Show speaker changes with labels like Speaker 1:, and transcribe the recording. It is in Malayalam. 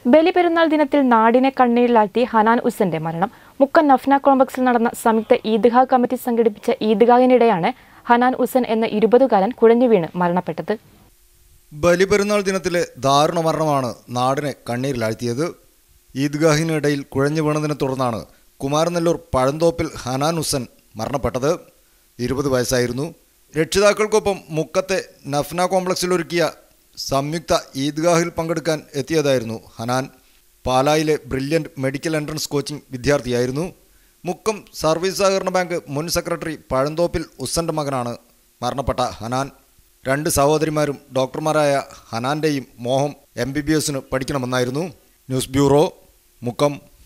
Speaker 1: ബലിപെരുന്നാൾ ദിനത്തിൽ നാടിനെ കണ്ണീരിലാഴ്ത്തി ഹനാൻ ഉസന്റെ മരണം മുക്കം നഫ്ന കോംപ്ലക്സിൽ നടന്ന സംയുക്ത ഈദ്ഗാഹ് കമ്മിറ്റി സംഘടിപ്പിച്ച ഈദ്ഗാഹിനിടെയാണ് ഹനാൻ ഉസൻ എന്ന ഇരുപതുകാരൻ കുഴഞ്ഞു വീണ് മരണപ്പെട്ടത്
Speaker 2: ബലിപെരുന്നാൾ ദിനത്തിലെ ദാരുണ മരണമാണ് നാടിനെ കണ്ണീരിലാഴ്ത്തിയത് ഈദ്ഗാഹിനിടയിൽ കുഴഞ്ഞു വീണതിനെ തുടർന്നാണ് കുമാരനെല്ലൂർ പഴന്തോപ്പിൽ ഹനാൻ ഹുസൻ മരണപ്പെട്ടത് ഇരുപത് വയസ്സായിരുന്നു രക്ഷിതാക്കൾക്കൊപ്പം മുക്കത്തെ നഫ്ന കോംപ്ലക്സിൽ ഒരുക്കിയ സംയുക്ത ഈദ്ഗാഹിൽ പങ്കെടുക്കാൻ എത്തിയതായിരുന്നു ഹനാൻ പാലായിലെ ബ്രില്യൻ്റ് മെഡിക്കൽ എൻട്രൻസ് കോച്ചിംഗ് വിദ്യാർത്ഥിയായിരുന്നു മുക്കം സർവീസ് സഹകരണ ബാങ്ക് മുൻ സെക്രട്ടറി പഴന്തോപ്പിൽ ഉസ്സൻ്റെ മകനാണ് മരണപ്പെട്ട ഹനാൻ രണ്ട് സഹോദരിമാരും ഡോക്ടർമാരായ ഹനാൻ്റെയും മോഹം എം ബി ബി എസിന് പഠിക്കണമെന്നായിരുന്നു ന്യൂസ് ബ്യൂറോ മുക്കം